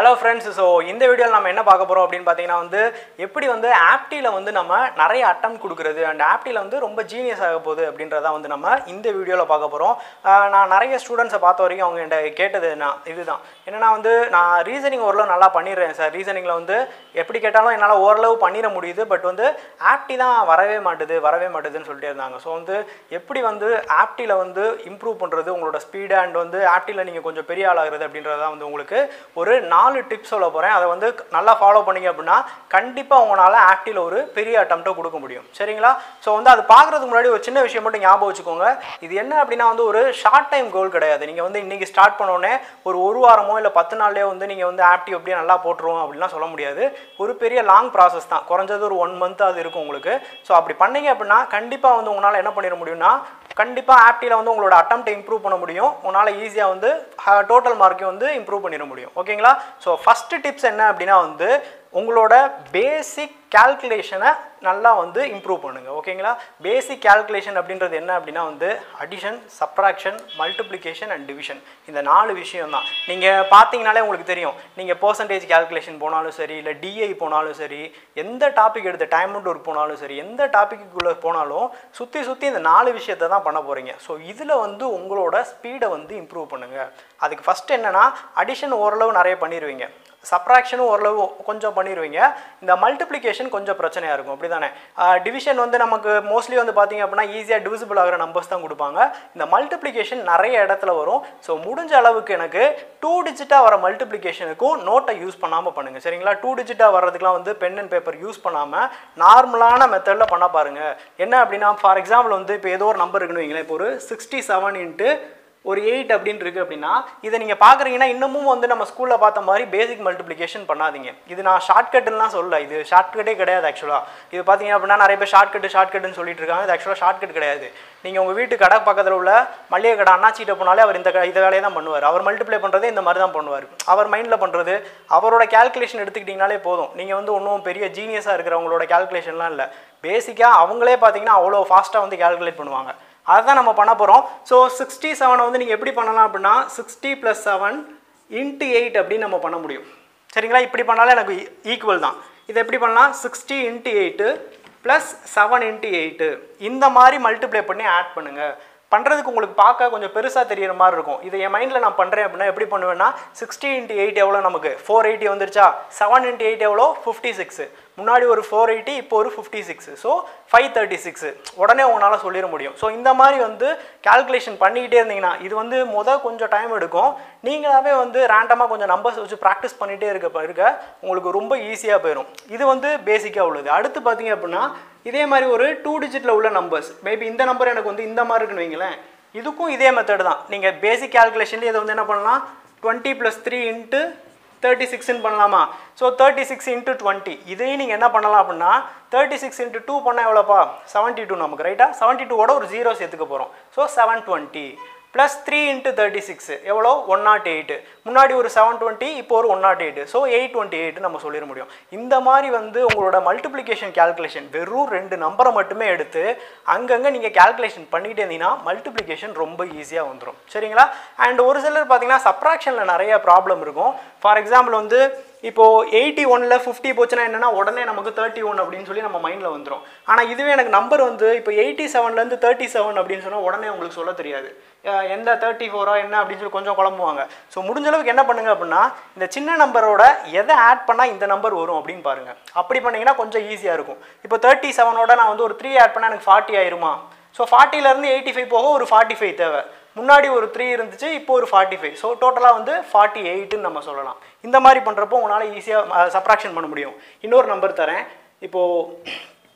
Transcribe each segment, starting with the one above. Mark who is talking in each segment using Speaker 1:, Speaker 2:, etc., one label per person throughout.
Speaker 1: hello friends so இந்த வீடியோவில் நம்ம என்ன பார்க்க போகிறோம் அப்படின்னு பார்த்தீங்கன்னா வந்து எப்படி வந்து ஆப்டியில் வந்து நம்ம நிறைய அட்டம் கொடுக்குறது அண்ட் ஆப்டியில் வந்து ரொம்ப ஜீனியஸ் ஆக போகுது அப்படின்றத வந்து நம்ம இந்த வீடியோவில் பார்க்க போகிறோம் நான் நிறைய ஸ்டூடெண்ட்ஸை பார்த்த வரைக்கும் அவங்க என்கிட்ட கேட்டது நான் இதுதான் என்னன்னா வந்து நான் ரீசனிங் ஓரளவு நல்லா பண்ணிடுறேன் சார் ரீசனிங்கில் வந்து எப்படி கேட்டாலும் என்னால் ஓரளவு பண்ணிட முடியுது பட் வந்து ஆப்டி தான் வரவே மாட்டுது வரவே மாட்டுதுன்னு சொல்லிட்டே இருந்தாங்க ஸோ வந்து எப்படி வந்து ஆப்டியில் வந்து இம்ப்ரூவ் பண்ணுறது உங்களோட ஸ்பீடு அண்ட் வந்து ஆப்டியில் நீங்கள் கொஞ்சம் பெரிய ஆளாகிறது அப்படின்றத வந்து உங்களுக்கு ஒரு நாலு டிப்ஸ் சொல்ல போகிறேன் அதை வந்து நல்லா ஃபாலோ பண்ணீங்க அப்படின்னா கண்டிப்பாக உங்களால் ஆக்டில் ஒரு பெரிய அட்டம்ப்ட்டை கொடுக்க முடியும் சரிங்களா ஸோ வந்து அது பார்க்குறதுக்கு முன்னாடி ஒரு சின்ன விஷயம் மட்டும் ஞாபகம் வச்சுக்கோங்க இது என்ன அப்படின்னா வந்து ஒரு ஷார்ட் டைம் கோல் கிடையாது நீங்கள் வந்து இன்றைக்கி ஸ்டார்ட் பண்ணோடனே ஒரு ஒரு வாரமோ இல்லை பத்து நாள்லேயோ வந்து நீங்கள் வந்து ஆக்டிவ் அப்படியே நல்லா போட்டுருவோம் அப்படின்லாம் சொல்ல முடியாது ஒரு பெரிய லாங் ப்ராசஸ் தான் குறைஞ்சது ஒரு ஒன் மந்த் அது இருக்கும் உங்களுக்கு ஸோ அப்படி பண்ணீங்க அப்படின்னா கண்டிப்பாக வந்து உங்களால் என்ன பண்ணிட முடியும்னா கண்டிப்பாக ஆப்டியில் வந்து உங்களோட அட்டம்ப்ட்டை இம்ப்ரூவ் பண்ண முடியும் உங்களால் ஈஸியாக வந்து டோட்டல் மார்க்கையும் வந்து இம்ப்ரூவ் பண்ணிட முடியும் ஓகேங்களா ஸோ ஃபஸ்ட்டு டிப்ஸ் என்ன அப்படின்னா வந்து உங்களோட பேசிக் கால்குலேஷனை நல்லா வந்து இம்ப்ரூவ் பண்ணுங்கள் ஓகேங்களா பேசிக் கால்குலேஷன் அப்படின்றது என்ன அப்படின்னா வந்து addition subtraction multiplication and division இந்த நாலு விஷயம் தான் நீங்கள் பார்த்தீங்கனாலே உங்களுக்கு தெரியும் நீங்கள் பர்சன்டேஜ் கால்குலேஷன் போனாலும் சரி இல்லை டிஐ போனாலும் சரி எந்த டாபிக் எடுத்து டைம் அண்ட் ஒர்க் போனாலும் சரி எந்த டாப்பிக்குள்ளே போனாலும் சுற்றி சுற்றி இந்த நாலு விஷயத்தை தான் பண்ண போகிறீங்க ஸோ இதில் வந்து உங்களோட ஸ்பீடை வந்து இம்ப்ரூவ் பண்ணுங்கள் அதுக்கு ஃபஸ்ட் என்னென்னா அடிஷன் ஓரளவு நிறைய பண்ணிடுவீங்க சப்ராக்ஷனும் ஓரளவு கொஞ்சம் பண்ணிடுவீங்க இந்த மல்டிப்ளிகேஷன் கொஞ்சம் பிரச்சனையாக இருக்கும் அப்படி தானே டிவிஷன் வந்து நமக்கு மோஸ்ட்லி வந்து பார்த்தீங்க அப்படின்னா ஈஸியாக டிவிசிபிள் ஆகிற நம்பர்ஸ் தான் கொடுப்பாங்க இந்த மல்டிப்ளிகேஷன் நிறைய இடத்துல வரும் ஸோ முடிஞ்ச அளவுக்கு எனக்கு டூ டிஜிட்டாக வர மல்டிப்ளிகேஷனுக்கும் நோட்டை யூஸ் பண்ணாமல் பண்ணுங்கள் சரிங்களா டூ டிஜிட்டாக வர்றதுக்குலாம் வந்து பென் அண்ட் பேப்பர் யூஸ் பண்ணாமல் நார்மலான மெத்தடில் பண்ண பாருங்கள் என்ன அப்படின்னா ஃபார் எக்ஸாம்பிள் வந்து இப்போ ஏதோ ஒரு நம்பர் இருக்குன்னு வைங்களேன் இப்போ ஒரு சிக்ஸ்டி செவன் இன்ட்டு ஒரு எயிட் அப்படின்னு இருக்குது அப்படின்னா இதை நீங்கள் பார்க்குறீங்கன்னா இன்னமும் வந்து நம்ம ஸ்கூலில் பார்த்த மாதிரி பேசிக் மல்டிப்ளிகேஷன் பண்ணாதீங்க இது நான் ஷார்ட்கட்டுலாம் சொல்ல இது ஷார்ட்கட்டே கிடையாது ஆக்சுவலாக இது பார்த்தீங்க அப்படின்னா நிறைய பேர் ஷார்ட்கட்டு ஷார்ட்கட்டுன்னு சொல்லிட்டு இருக்காங்க இது ஆக்சுவலாக ஷார்ட்கட் கிடையாது நீங்கள் உங்கள் வீட்டு கடை பக்கத்தில் உள்ள மளிகை கடை அண்ணாச்சிட்ட போனாலே அவர் இந்த க- இந்த வேலையை தான் பண்ணுவார் அவர் மல்டிப்ளை பண்ணுறதே இந்த மாதிரி தான் பண்ணுவார் அவர் மைண்டில் பண்ணுறது அவரோட கேல்குலேஷன் எடுத்துக்கிட்டிங்கனாலே போதும் நீங்கள் வந்து ஒன்றும் பெரிய ஜீனியஸாக இருக்கிறவங்களோட கேல்குலேஷன்லாம் இல்லை பேசிக்காக அவங்களே பார்த்தீங்கன்னா அவ்வளோ ஃபாஸ்ட்டாக வந்து கேல்குலேட் பண்ணுவாங்க அதுதான் நம்ம பண்ண போகிறோம் ஸோ சிக்ஸ்டி செவனை வந்து நீங்கள் எப்படி பண்ணலாம் அப்படின்னா sixty plus seven into eight அப்படின்னு நம்ம பண்ண முடியும் சரிங்களா இப்படி பண்ணாலே எனக்கு ஈக்குவல் தான் இதை எப்படி பண்ணலாம் sixty into eight plus seven into eight இந்த மாதிரி மல்டிப்ளை பண்ணி ஆட் பண்ணுங்கள் பண்ணுறதுக்கு உங்களுக்கு பார்க்க கொஞ்சம் பெருசாக தெரியிற மாதிரி இருக்கும் இதை என் மைண்டில் நான் பண்ணுறேன் அப்படின்னா எப்படி பண்ணுவேன்னா சிக்ஸ்டி இன்ட்டு எயிட் எவ்வளோ நமக்கு ஃபோர் எயிட்டி வந்துருச்சா செவன் இன்ட்டு எயிட் எவ்வளோ ஃபிஃப்டி சிக்ஸ் முன்னாடி ஒரு ஃபோர் எயிட்டி இப்போ ஒரு fifty six so five thirty six உடனே உங்களால் சொல்லிட முடியும் ஸோ இந்த மாதிரி வந்து கால்குலேஷன் பண்ணிக்கிட்டே இருந்தீங்கன்னா இது வந்து முத கொஞ்சம் டைம் எடுக்கும் நீங்களாவே வந்து ரேண்டமாக கொஞ்சம் நம்பர்ஸ் வச்சு ப்ராக்டிஸ் பண்ணிகிட்டே இருக்க இருக்க உங்களுக்கு ரொம்ப ஈஸியாக போயிடும் இது வந்து பேசிக்காக உள்ளது அடுத்து பார்த்தீங்க அப்படின்னா இதே மாதிரி ஒரு டூ டிஜிட்டில் உள்ள நம்பர்ஸ் மேபி இந்த நம்பர் எனக்கு வந்து இந்த மாதிரி இருக்குன்னு வைங்களேன் இதுக்கும் இதே மெத்தட் தான் நீங்கள் பேசிக் கால்குலேஷன்லேயே இதை வந்து என்ன பண்ணலாம் twenty plus three into thirty சிக்ஸ்னு பண்ணலாமா so thirty six into twenty இதையும் நீங்கள் என்ன பண்ணலாம் அப்படின்னா தேர்ட்டி சிக்ஸ் இன்ட்டு டூ பண்ணால் எவ்வளோப்பா செவன்ட்டி டூ நமக்கு ரைட்டா செவன்ட்டி டூவோட ஒரு ஜீரோ சேர்த்துக்க போகிறோம் so seven twenty plus three into thirty six எவ்வளோ ஒன் நாட் எயிட் முன்னாடி ஒரு செவன் டுவெண்ட்டி இப்போ ஒரு one nought eight so eight twenty eight நம்ம சொல்லிட முடியும் இந்த மாதிரி வந்து உங்களோட மல்டிப்ளிகேஷன் கால்குலேஷன் வெறும் ரெண்டு நம்பரை மட்டுமே எடுத்து அங்கங்கே நீங்கள் கால்குலேஷன் பண்ணிக்கிட்டே இருந்தீங்கன்னா மல்டிப்ளிகேஷன் ரொம்ப ஈஸியாக வந்துடும் சரிங்களா அண்ட் ஒரு சிலர் பார்த்தீங்கன்னா சப்ராக்ஷனில் நிறைய ப்ராப்ளம் இருக்கும் ஃபார் எக்ஸாம்பிள் வந்து இப்போ எயிட்டி ஒன்ல ஃபிஃப்டி போச்சுன்னா என்னன்னா உடனே நமக்கு தேர்ட்டி ஒன் அப்படின்னு சொல்லி நம்ம மைண்டில் வந்துடும் ஆனால் இதுவே எனக்கு நம்பர் வந்து இப்போ எயிட்டி செவன்லேருந்து தேர்ட்டி செவன் அப்படின்னு சொன்னால் உடனே உங்களுக்கு சொல்ல தெரியாது அஹ் எந்த தேர்ட்டி ஃபோரா என்ன அப்படின்னு சொல்லி கொஞ்சம் குழம்புவாங்க ஸோ முடிஞ்ச அளவுக்கு என்ன பண்ணுங்க அப்படின்னா இந்த சின்ன நம்பரோட எதை ஆட் பண்ணால் இந்த நம்பர் வரும் அப்படின்னு பாருங்க அப்படி பண்ணீங்கன்னா கொஞ்சம் ஈஸியாக இருக்கும் இப்போ தேர்ட்டி செவனோட நான் வந்து ஒரு த்ரீ ஆட் பண்ணால் எனக்கு ஃபார்ட்டி ஆயிருமா ஸோ ஃபார்ட்டிலேருந்து எயிட்டி ஃபைவ் போக ஒரு ஃபார்ட்டி ஃபைவ் தேவை முன்னாடி ஒரு த்ரீ இருந்துச்சு இப்போ ஒரு ஃபார்ட்டி ஃபைவ் ஸோ டோட்டலாக வந்து ஃபார்ட்டி எயிட்டுன்னு நம்ம சொல்லலாம் இந்த மாதிரி பண்ணுறப்போ உங்களால் ஈஸியாக சப்ராக்ஷன் பண்ண முடியும் இன்னொரு நம்பர் தரேன் இப்போது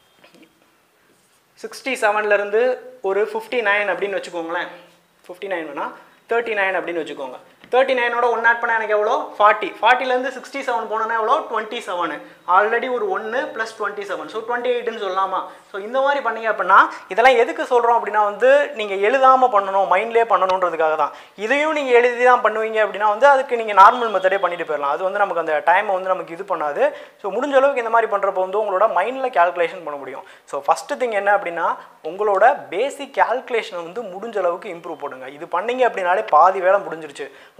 Speaker 1: சிக்ஸ்டி செவன்லேருந்து ஒரு ஃபிஃப்டி நைன் அப்படின்னு வச்சுக்கோங்களேன் ஃபிஃப்டி நைன் வேணா தேர்ட்டி நைன் அப்படின்னு வச்சுக்கோங்க தேர்ட்டி நைனோட ஒன் ஆட் பண்ணால் எனக்கு எவ்வளோ ஃபார்ட்டி ஃபார்ட்டிலேருந்து சிக்ஸ்டி செவன் போனோன்னா எவ்வளோ டுவெண்ட்டி செவனு ஆல்ரெடி ஒரு ஒன்று plus twenty seven so twenty எயிட்னு சொல்லலாமா ஸோ இந்த மாதிரி பண்ணீங்க அப்படின்னா இதெல்லாம் எதுக்கு சொல்கிறோம் அப்படின்னா வந்து நீங்கள் எழுதாமல் பண்ணணும் மைண்ட்லேயே பண்ணணுன்றதுக்காக தான் இதையும் நீங்கள் எழுதி தான் பண்ணுவீங்க அப்படின்னா வந்து அதுக்கு நீங்கள் நார்மல் மெத்தடே பண்ணிட்டு போயிடலாம் அது வந்து நமக்கு அந்த டைமை வந்து நமக்கு இது பண்ணாது ஸோ முடிஞ்ச அளவுக்கு இந்த மாதிரி பண்ணுறப்போ வந்து உங்களோட மைண்டில் கால்குலேஷன் பண்ண முடியும் ஸோ ஃபஸ்ட்டு திங் என்ன அப்படின்னா உங்களோட பேசிக் கால்குலேஷனை வந்து முடிஞ்ச அளவுக்கு இம்ப்ரூவ் பண்ணுங்க இது பண்ணீங்க அப்படின்னாலே பாதி வேலை முடிஞ்சிருச்சு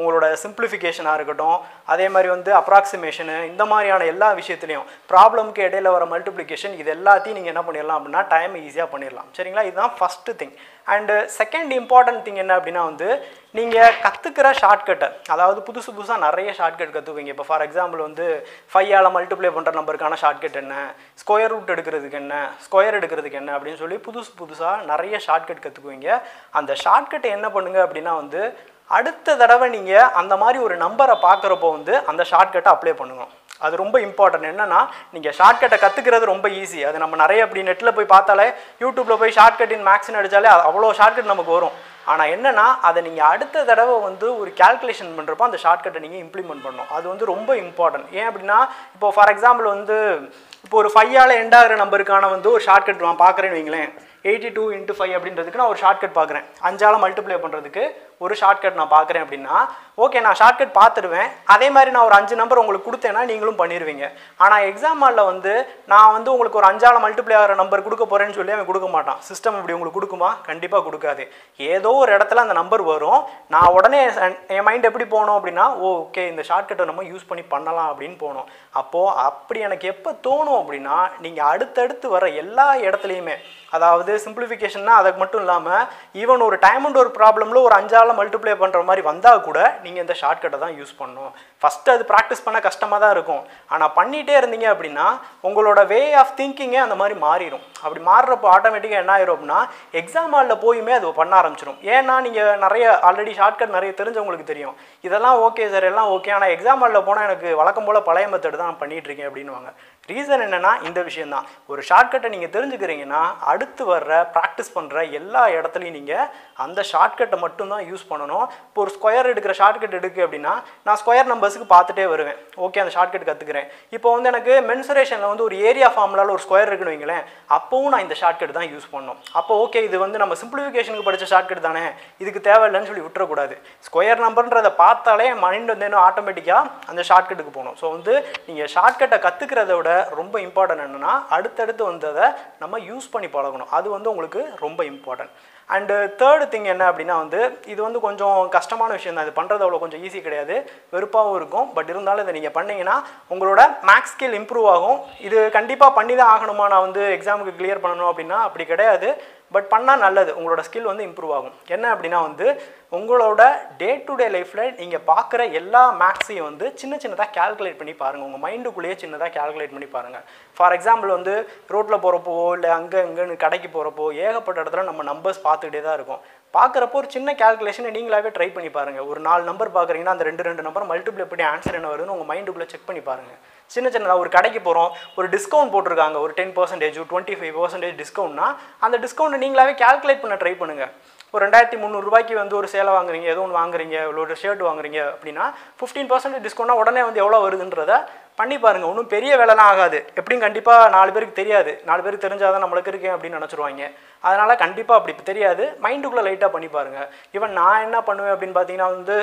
Speaker 1: உங்களோட சிம்பிளிஃபிகேஷனாக இருக்கட்டும் அதே மாதிரி வந்து அப்ராக்சிமேஷனு இந்த மாதிரியான எல்லா விஷயத்துலையும் ப்ராப்ளம்க்கு இடையில வர மல்டிப்ளிகேஷன் இது எல்லாத்தையும் நீங்கள் என்ன பண்ணிடலாம் அப்படின்னா டைம் ஈஸியாக பண்ணிடலாம் சரிங்களா இதுதான் first thing and second important thing என்ன அப்படின்னா வந்து நீங்கள் கற்றுக்கிற ஷார்ட்கட்டை அதாவது புதுசு புதுசாக நிறைய ஷார்ட்கட் கற்றுக்குவீங்க இப்போ ஃபார் எக்ஸாம்பிள் வந்து ஃபைவால் மல்டிப்ளை பண்ணுற நம்பருக்கான ஷார்ட்கட் என்ன ஸ்கொயர் ரூட் எடுக்கிறதுக்கு என்ன ஸ்கொயர் எடுக்கிறதுக்கு என்ன அப்படின்னு சொல்லி புதுசு புதுசாக நிறைய ஷார்ட்கட் கற்றுக்குவீங்க அந்த ஷார்ட்கட்டை என்ன பண்ணுங்க அப்படின்னா வந்து அடுத்த தடவை நீங்கள் அந்த மாதிரி ஒரு நம்பரை பார்க்குறப்போ வந்து அந்த ஷார்ட்கட்டை அப்ளை பண்ணுங்க அது ரொம்ப இம்பார்ட்டன்ட் என்னன்னா நீங்கள் ஷார்ட்கட்டை கற்றுக்கிறது ரொம்ப ஈஸி அது நம்ம நிறைய அப்படி நெட்டில் போய் பார்த்தாலே யூடியூப்பில் போய் ஷார்ட்கட் இன் மேக்ஸ்னு அடித்தாலே அவ்வளோ ஷார்ட்கட் நமக்கு வரும் ஆனால் என்னன்னா அதை நீங்கள் அடுத்த தடவை வந்து ஒரு கேல்குலேஷன் பண்ணுறப்போ அந்த ஷார்ட்கட்டை நீங்கள் இம்ப்ளிமெண்ட் பண்ணணும் அது வந்து ரொம்ப இம்பார்ட்டன்ட் ஏன் அப்படின்னா இப்போ ஃபார் எக்ஸாம்பிள் வந்து இப்போ ஒரு ஃபைவால் எண்ட் ஆகிற நம்பருக்கான வந்து ஒரு ஷார்ட்கட் நான் பார்க்குறேன்னு வைங்களேன் எயிட்டி டூ இன்ட்டு ஃபைவ் அப்படின்றதுக்கு நான் ஒரு ஷார்ட்கட் பார்க்குறேன் அஞ்சால் மல்டிப்ளை பண்ணுறதுக்கு ஒரு ஷார்ட்கட் நான் பார்க்குறேன் அப்படின்னா ஓகே நான் ஷார்ட்கட் பார்த்துருவேன் அதே மாதிரி நான் ஒரு அஞ்சு நம்பர் உங்களுக்கு கொடுத்தேன்னா நீங்களும் பண்ணிடுவீங்க ஆனால் எக்ஸாம் ஹாலில் வந்து நான் வந்து உங்களுக்கு ஒரு அஞ்சால் மல்டிப்ளை ஆகிற நம்பர் கொடுக்க போகிறேன்னு சொல்லி அவன் கொடுக்க மாட்டான் சிஸ்டம் இப்படி உங்களுக்கு கொடுக்குமா கண்டிப்பாக கொடுக்காது ஏதோ ஒரு இடத்துல அந்த நம்பர் வரும் நான் உடனே என் என் மைண்ட் எப்படி போகணும் அப்படின்னா ஓ ஓகே இந்த ஷார்ட்கட்டை நம்ம யூஸ் பண்ணி பண்ணலாம் அப்படின்னு போகணும் அப்போது அப்படி எனக்கு எப்போ தோணும் அப்படின்னா நீங்கள் அடுத்தடுத்து வர எல்லா இடத்துலையுமே அதாவது சிம்பிளிஃபிகேஷன்னா அதுக்கு மட்டும் இல்லாமல் ஈவன் ஒரு டைம் அண்ட் ஒரு ப்ராப்ளமில் ஒரு அஞ்சால மல்டிப்ளை பண்ணுற மாதிரி வந்தால் கூட நீங்கள் இந்த ஷார்ட்கட்டை தான் யூஸ் பண்ணணும் ஃபஸ்ட்டு அது ப்ராக்டிஸ் பண்ண கஷ்டமாக தான் இருக்கும் ஆனால் பண்ணிகிட்டே இருந்தீங்க அப்படின்னா உங்களோட வே ஆஃப் திங்கிங்கே அந்த மாதிரி மாறிடும் அப்படி மாறுறப்போ ஆட்டோமேட்டிக்காக என்ன ஆயிரும் அப்படின்னா எக்ஸாம் ஹாலில் போயுமே அது பண்ண ஆரம்பிச்சிடும் ஏன்னா நீங்கள் நிறைய ஆல்ரெடி ஷார்ட்கட் நிறைய தெரிஞ்சவங்களுக்கு தெரியும் இதெல்லாம் ஓகே சார் எல்லாம் ஓகே ஆனால் எக்ஸாம் ஹாலில் போனால் எனக்கு வழக்கம் போல் பழைய மெத்தட் தான் நான் பண்ணிட்டு இருக்கேன் அப்படின்னுவாங்க ரீசன் என்னன்னா இந்த விஷயம்தான் ஒரு ஷார்ட்கட்டை நீங்கள் தெரிஞ்சுக்கிறீங்கன்னா அடுத்து வர்ற ப்ராக்டிஸ் பண்ணுற எல்லா இடத்துலையும் நீங்கள் அந்த ஷார்ட்கட்டை மட்டும்தான் யூஸ் பண்ணணும் இப்போ ஒரு ஸ்கொயர் எடுக்கிற ஷார்ட்கட் எடுக்கு அப்படின்னா நான் ஸ்கொயர் நம்பர்ஸுக்கு பார்த்துட்டே வருவேன் ஓகே அந்த ஷார்ட்கட் கற்றுக்கிறேன் இப்போ வந்து எனக்கு மென்சுரேஷனில் வந்து ஒரு ஏரியா ஃபார்முலாவில் ஒரு ஸ்கொயர் இருக்குன்னு வைங்களேன் அப்போவும் நான் இந்த ஷார்ட்கட் தான் யூஸ் பண்ணணும் அப்போ ஓகே இது வந்து நம்ம சிம்பிளிஃபிகேஷனுக்கு படித்த ஷார்ட்கட் தானே இதுக்கு தேவையில்லைன்னு சொல்லி விட்டுறக்கூடாது ஸ்கொயர் நம்பர்ன்றதை பார்த்தாலே மைண்ட் வந்து என்ன ஆட்டோமேட்டிக்காக அந்த ஷார்ட்கட்டுக்கு போகணும் ஸோ வந்து நீங்கள் ஷார்ட்கட்டை கற்றுக்கிறத விட ரொம்ப இம்பார்ட்டன்ட் என்னென்னா அடுத்தடுத்து வந்ததை நம்ம யூஸ் பண்ணி பழகணும் அது வந்து உங்களுக்கு ரொம்ப இம்பார்ட்டன்ட் அண்டு தேர்டு திங் என்ன அப்படின்னா வந்து இது வந்து கொஞ்சம் கஷ்டமான விஷயம் தான் இது பண்ணுறது அவ்வளோ கொஞ்சம் ஈஸி கிடையாது வெறுப்பாகவும் இருக்கும் பட் இருந்தாலும் இதை நீங்கள் பண்ணீங்கன்னா உங்களோட மேக்ஸ் ஸ்கில் இம்ப்ரூவ் ஆகும் இது கண்டிப்பாக பண்ணி தான் ஆகணுமா நான் வந்து எக்ஸாமுக்கு கிளியர் பண்ணணும் அப்படின்னா அப்படி கிடையாது பட் பண்ணால் நல்லது உங்களோட ஸ்கில் வந்து இம்ப்ரூவ் ஆகும் என்ன அப்படின்னா வந்து உங்களோட டே டு டே லைஃப்பில் நீங்கள் பார்க்குற எல்லா மேக்ஸையும் வந்து சின்ன சின்னதாக கேல்குலேட் பண்ணி பாருங்கள் உங்கள் மைண்டுக்குள்ளேயே சின்னதாக கேல்குலேட் பண்ணி பாருங்கள் ஃபார் எக்ஸாம்பிள் வந்து ரோட்டில் போகிறப்போ இல்லை அங்கே இங்கேன்னு கடைக்கு போகிறப்போ ஏகப்பட்ட இடத்துல நம்ம நம்பர்ஸ் பார்த்துக்கிட்டே தான் இருக்கும் பார்க்குறப்போ ஒரு சின்ன கேல்குலேஷனை நீங்களாவே ட்ரை பண்ணி பாருங்கள் ஒரு நாலு நம்பர் பார்க்குறீங்கன்னா அந்த ரெண்டு ரெண்டு நம்பர் மல்டிப்ளை பண்ணி ஆன்சர் என்ன வருதுன்னு உங்கள் மைண்டுக்குள்ளே செக் பண்ணி பாருங்கள் சின்ன சின்னதாக ஒரு கடைக்கு போகிறோம் ஒரு டிஸ்கவுண்ட் போட்டிருக்காங்க ஒரு ten percentage twenty five percentage டிஸ்கவுண்ட்னா அந்த டிஸ்கவுண்ட்டை நீங்களாவே கேல்குலேட் பண்ண ட்ரை பண்ணுங்கள் ஒரு ரெண்டாயிரத்தி முந்நூறுரூபாய்க்கு வந்து ஒரு சேலை வாங்குறீங்க ஏதோ ஒன்று வாங்குறீங்க இல்லை ஒரு ஷர்ட் வாங்குறீங்க அப்படின்னா ஃபிஃப்டீன் பர்சன்டேஜ் டிஸ்கவுண்ட்னா உடனே வந்து எவ்வளோ வருதுன்றத பண்ணி பாருங்கள் ஒன்றும் பெரிய வேலைலாம் ஆகாது எப்படியும் கண்டிப்பாக நாலு பேருக்கு தெரியாது நாலு பேருக்கு தெரிஞ்சாதான் நம்மளுக்கு இருக்கேன் அப்படின்னு நினச்சிருவாங்க அதனால் கண்டிப்பாக அப்படி தெரியாது மைண்டுக்குள்ளே லைட்டாக பண்ணி பாருங்கள் ஈவன் நான் என்ன பண்ணுவேன் அப்படின்னு பார்த்தீங்கன்னா வந்து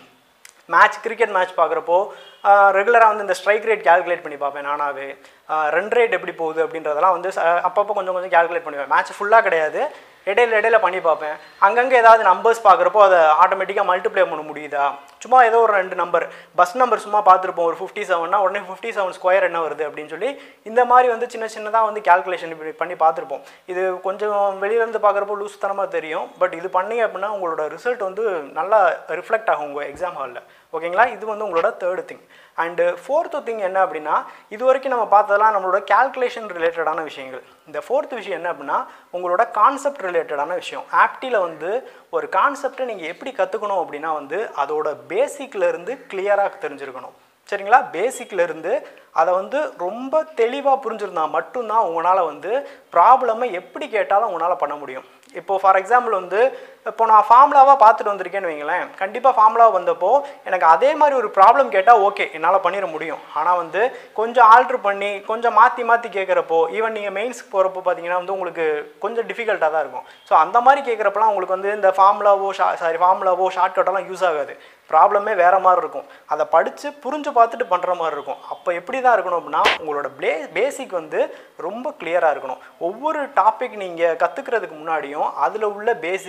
Speaker 1: மேட்ச் கிரிக்கெட் மேட்ச் பார்க்குறப்போ ரெகுலராக வந்து இந்த ஸ்ட்ரைக் ரேட் கேல்குலேட் பண்ணி பார்ப்பேன் நானாவே ரன் ரேட் எப்படி போகுது அப்படின்றதெல்லாம் வந்து ச- அப்பப்போ கொஞ்சம் கொஞ்சம் கேல்குலேட் பண்ணுவேன் மேட்ச் ஃபுல்லாக கிடையாது இடையில இடையில பண்ணி பார்ப்பேன் அங்கங்கே ஏதாவது நம்பர்ஸ் பார்க்குறப்போ அதை ஆட்டோமேட்டிக்காக மல்டிப்ளை பண்ண முடியுதா சும்மா ஏதோ ஒரு ரெண்டு நம்பர் பஸ் நம்பர் சும்மா பார்த்துருப்போம் ஒரு ஃபிஃப்டி செவன்னா உடனே ஃபிஃப்டி செவன் ஸ்கொயர் என்ன வருது அப்படின்னு சொல்லி இந்த மாதிரி வந்து சின்ன சின்னதாக வந்து கேல்குலேஷன் பண்ணி பார்த்துருப்போம் இது கொஞ்சம் வெளியிலேருந்து பார்க்குறப்போ லூஸ்தனமாக தெரியும் பட் இது பண்ணீங்க அப்படின்னா உங்களோட ரிசல்ட் வந்து நல்லா ரிஃப்ளெக்ட் ஆகும் உங்கள் எக்ஸாம் ஹாலில் ஓகேங்களா இது வந்து உங்களோட third thing and fourth thing என்ன அப்படின்னா இது வரைக்கும் நம்ம பார்த்ததெல்லாம் நம்மளோட கேல்குலேஷன் ரிலேட்டடான விஷயங்கள் இந்த ஃபோர்த் விஷயம் என்ன அப்படின்னா உங்களோட கான்செப்ட் ரிலேட்டடான விஷயம் ஆப்டியில் வந்து ஒரு கான்செப்டை நீங்கள் எப்படி கற்றுக்கணும் அப்படின்னா வந்து அதோட பேசிக்ல இருந்து கிளியராக தெரிஞ்சிருக்கணும் சரிங்களா பேசிக்ல இருந்து அதை வந்து ரொம்ப தெளிவாக புரிஞ்சிருந்தா மட்டும்தான் உங்களால் வந்து ப்ராப்ளமை எப்படி கேட்டாலும் உங்களால் பண்ண முடியும் இப்போ ஃபார் எக்ஸாம்பிள் வந்து இப்போ நான் ஃபார்முலாவாக பார்த்துட்டு வந்திருக்கேன்னு வைங்களேன் கண்டிப்பாக ஃபார்முலா வந்தப்போ எனக்கு அதே மாதிரி ஒரு ப்ராப்ளம் கேட்டால் ஓகே என்னால் பண்ணிட முடியும் ஆனால் வந்து கொஞ்சம் ஆல்ட்ரு பண்ணி கொஞ்சம் மாற்றி மாற்றி கேட்குறப்போ ஈவன் நீங்கள் மெயின்ஸ்க்கு போகிறப்போ பார்த்தீங்கன்னா வந்து உங்களுக்கு கொஞ்சம் டிஃபிகல்ட்டாக தான் இருக்கும் ஸோ அந்த மாதிரி கேட்குறப்பலாம் உங்களுக்கு வந்து இந்த ஃபார்முலாவோ ஷா சாரி ஃபார்முலாவோ ஷார்ட்கட்டெல்லாம் யூஸ் ஆகாது ப்ராப்ளமே வேறு மாதிரி இருக்கும் அதை படித்து புரிஞ்சு பார்த்துட்டு பண்ணுற மாதிரி இருக்கும் அப்போ எப்படி தான் இருக்கணும் அப்படின்னா உங்களோட ப்ளே பேசிக் வந்து ரொம்ப கிளியராக இருக்கணும் ஒவ்வொரு டாபிக் நீங்கள் கற்றுக்கிறதுக்கு முன்னாடியும் அதில் உள்ள பேசிக் கிளியர்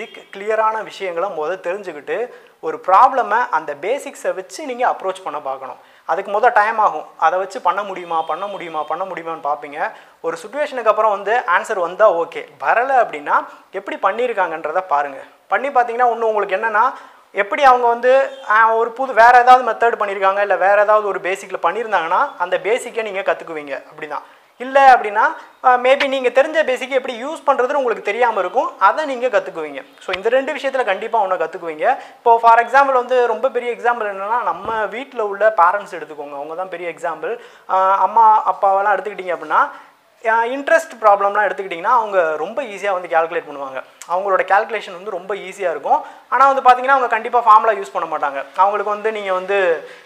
Speaker 1: கிளியரான விஷயங்களை முதல் தெரிஞ்சுக்கிட்டு ஒரு ப்ராப்ளமை அந்த பேசிக்ஸை வச்சு நீங்கள் அப்ரோச் பண்ண பார்க்கணும் அதுக்கு முதல் டைம் ஆகும் அதை வச்சு பண்ண முடியுமா பண்ண முடியுமா பண்ண முடியுமான்னு பார்ப்பீங்க ஒரு சுச்சுவேஷனுக்கு அப்புறம் வந்து ஆன்சர் வந்தால் ஓகே வரலை அப்படின்னா எப்படி பண்ணியிருக்காங்கன்றதை பாருங்கள் பண்ணி பார்த்தீங்கன்னா ஒன்று உங்களுக்கு என்னென்னா எப்படி அவங்க வந்து ஆஹ், ஒரு புது வேறு ஏதாவது மெத்தட் பண்ணியிருக்காங்க இல்லை வேறு ஏதாவது ஒரு பேசிக்கில் பண்ணியிருந்தாங்கன்னா அந்த பேசிக்கை நீங்கள் கற்றுக்குவீங்க அப்படி தான் இல்லை அப்படின்னா மேபி நீங்கள் தெரிஞ்ச பேசிக் எப்படி யூஸ் பண்ணுறதுன்னு உங்களுக்கு தெரியாமல் இருக்கும் அதை நீங்கள் கற்றுக்குவீங்க ஸோ இந்த ரெண்டு விஷயத்தில் கண்டிப்பாக ஒன்று கற்றுக்குவீங்க இப்போ ஃபார் எக்ஸாம்பிள் வந்து ரொம்ப பெரிய எக்ஸாம்பிள் என்னென்னா நம்ம வீட்டில் உள்ள பேரண்ட்ஸ் எடுத்துக்கோங்க அவங்க தான் பெரிய எக்ஸாம்பிள் அம்மா அப்பாவெல்லாம் எடுத்துக்கிட்டிங்க அப்படின்னா இன்ட்ரெஸ்ட் ப்ராப்ளம்லாம் எடுத்துக்கிட்டிங்கன்னா அவங்க ரொம்ப ஈஸியாக வந்து கால்குலேட் பண்ணுவாங்க அவங்களோட கால்குலேஷன் வந்து ரொம்ப ஈஸியாக இருக்கும் ஆனால் வந்து பார்த்தீங்கன்னா அவங்க கண்டிப்பாக ஃபார்முலா யூஸ் பண்ண மாட்டாங்க அவங்களுக்கு வந்து நீங்கள் வந்து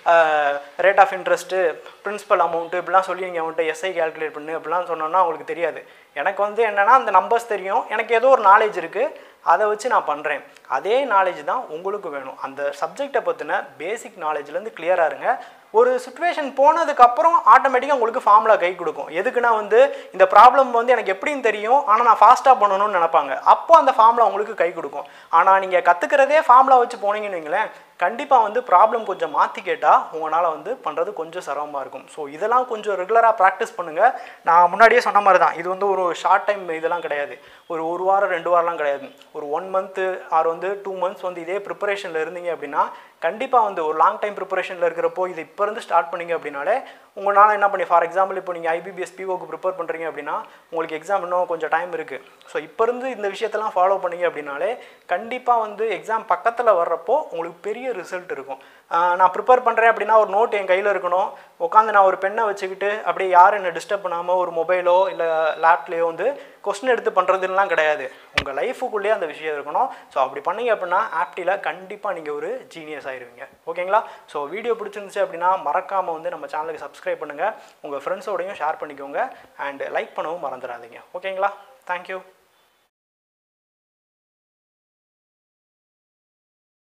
Speaker 1: rate of interest principal amount இப்படிலாம் சொல்லி நீங்கள் அவன்கிட்ட எஸ்ஐ கால்குலேட் பண்ணு அப்படிலாம் சொன்னோன்னா அவங்களுக்கு தெரியாது எனக்கு வந்து என்னென்னா அந்த நம்பர்ஸ் தெரியும் எனக்கு ஏதோ ஒரு நாலேஜ் இருக்குது அதை வச்சு நான் பண்ணுறேன் அதே நாலேஜ் தான் உங்களுக்கு வேணும் அந்த சப்ஜெக்டை பற்றின பேசிக் நாலேஜ்லேருந்து கிளியராக இருங்க ஒரு சுச்சுவேஷன் போனதுக்கப்புறம் ஆட்டோமேட்டிக்காக உங்களுக்கு ஃபார்முலா கை கொடுக்கும் எதுக்குன்னா வந்து இந்த ப்ராப்ளம் வந்து எனக்கு எப்படின்னு தெரியும் ஆனால் நான் ஃபாஸ்ட்டாக பண்ணணும்னு நினைப்பாங்க அப்போ அந்த ஃபார்முலா உங்களுக்கு கை கொடுக்கும் ஆனால் நீங்கள் கற்றுக்கிறதே ஃபார்முலா வச்சு போனீங்கன்னு வைங்களேன் கண்டிப்பாக வந்து ப்ராப்ளம் கொஞ்சம் மாற்றி கேட்டால் உங்களால் வந்து பண்ணுறது கொஞ்சம் சிரமமாக இருக்கும் ஸோ இதெல்லாம் கொஞ்சம் ரெகுலராக ப்ராக்டிஸ் பண்ணுங்கள் நான் முன்னாடியே சொன்ன மாதிரி தான் இது வந்து ஒரு ஷார்ட் டைம் இதெல்லாம் கிடையாது ஒரு ஒரு வாரம் ரெண்டு வாரம்லாம் கிடையாது ஒரு ஒன் மந்த்து ஆர் வந்து டூ மந்த்ஸ் வந்து இதே ப்ரிப்பரேஷனில் இருந்தீங்க அப்படின்னா கண்டிப்பாக வந்து ஒரு லாங் டைம் ப்ரிப்பரேஷனில் இருக்கிறப்போ இது இப்போ இருந்து ஸ்டார்ட் பண்ணீங்க அப்படின்னாலே உங்களால் என்ன பண்ணி ஃபார் எக்ஸாம்பிள் இப்போ நீங்கள் ஐபிபிஎஸ் பிஓக்கு ப்ரிப்பேர் பண்ணுறீங்க அப்படின்னா உங்களுக்கு எக்ஸாம் இன்னும் கொஞ்சம் டைம் இருக்குது ஸோ இப்போ இருந்து இந்த விஷயத்தெல்லாம் ஃபாலோ பண்ணீங்க அப்படின்னாலே கண்டிப்பாக வந்து எக்ஸாம் பக்கத்தில் வர்றப்போ உங்களுக்கு பெரிய ரிசல்ட் இருக்கும் ஆஹ் நான் ப்ரிப்பேர் பண்ணுறேன் அப்படின்னா ஒரு நோட் என் கையில் இருக்கணும் உட்காந்து நான் ஒரு பெண்ணை வச்சுக்கிட்டு அப்படியே யாரும் என்னை டிஸ்டர்ப் பண்ணாமல் ஒரு மொபைலோ இல்லை லேப்லேயோ வந்து கொஸ்டின் எடுத்து பண்ணுறதுலாம் கிடையாது உங்கள் லைஃபுக்குள்ளேயே அந்த விஷயம் இருக்கணும் ஸோ அப்படி பண்ணீங்க அப்படின்னா ஆப்டியில் கண்டிப்பாக நீங்கள் ஒரு ஜீனியஸ் ஆயிருவீங்க ஓகேங்களா ஸோ வீடியோ பிடிச்சிருந்துச்சு அப்படின்னா மறக்காமல் வந்து நம்ம சேனலுக்கு சப்ஸ்கிரைப் பண்ணுங்கள் உங்கள் ஃப்ரெண்ட்ஸோடையும் ஷேர் பண்ணிக்கோங்க அண்ட் லைக் பண்ணவும் மறந்துடாதீங்க ஓகேங்களா தேங்க்யூ